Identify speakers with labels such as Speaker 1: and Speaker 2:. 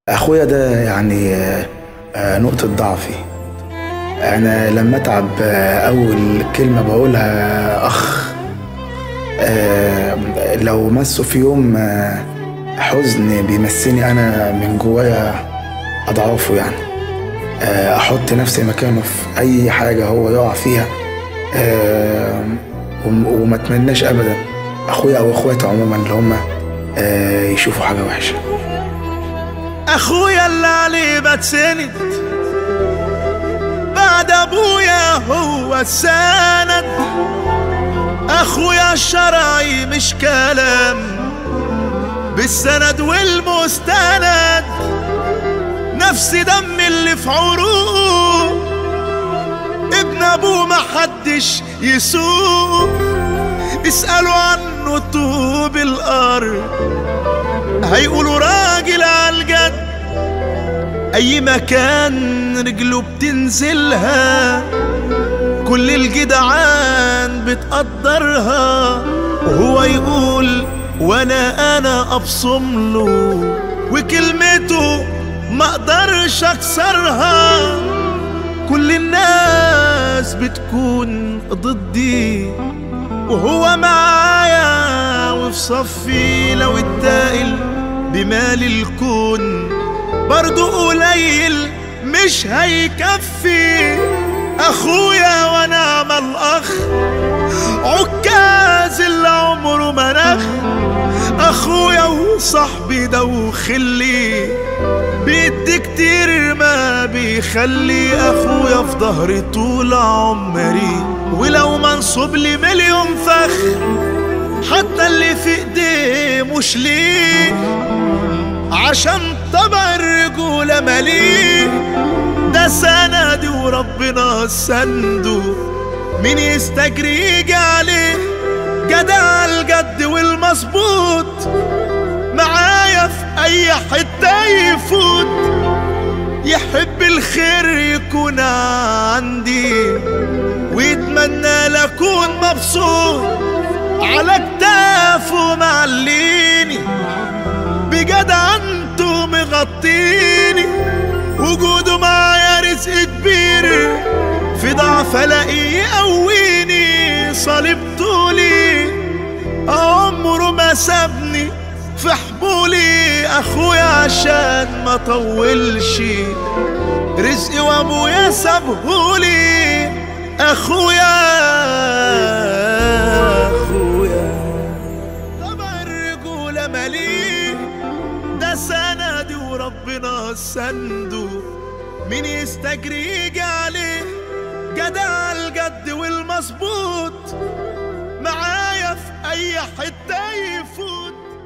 Speaker 1: اخويا ده يعني آه، آه، نقطة ضعفي انا لما اتعب آه، اول كلمة بقولها اخ آه، لو مسه في يوم آه، حزن بيمسني انا من جوايا اضعافه يعني آه، احط نفسي مكانه في اي حاجة هو يقع فيها آه، وم- وما اتمناش ابدا اخويا او اخواتي عموما اللي هم آه، يشوفوا حاجة وحشة
Speaker 2: اخويا اللي عليه بتسند بعد ابويا هو السند اخويا الشرعي مش كلام بالسند والمستند نفس دم اللي في عروق ابن ابوه محدش يسوق اسألوا عنه طوب الارض هيقولوا راجل عالجد اي مكان رجله بتنزلها كل الجدعان بتقدرها وهو يقول وانا انا ابصم له وكلمته ما اقدرش اكسرها كل الناس بتكون ضدي وهو معايا وفي صفي لو اتقل بمال الكون برضو قليل مش هيكفي اخويا ونعم الاخ عكاز اللي عمره ما نخ اخويا وصاحبي ده وخلي بيدي كتير ما بيخلي اخويا في ظهري طول عمري ولو منصوب لي مليون فخ حتى اللي في ايديه مش ليه عشان طبع الرجولة مليه ده سندي وربنا سنده مين يستجري يجي عليه جدع الجد والمظبوط معايا في اي حتة يفوت يحب الخير يكون عندي ويتمنى لأكون مبسوط على كتافه معليني بجدعنته مغطيني وجوده معايا رزق كبير في ضعف الاقيه يقويني صليب طولي عمره ما سابني في حبولي اخويا عشان ما طولش رزقي وابويا سابهولي اخويا اخويا طبع الرجولة مليه ده سندي وربنا سنده مين يستجري يجي عليه جدع الجد والمظبوط معايا في اي حتة يفوت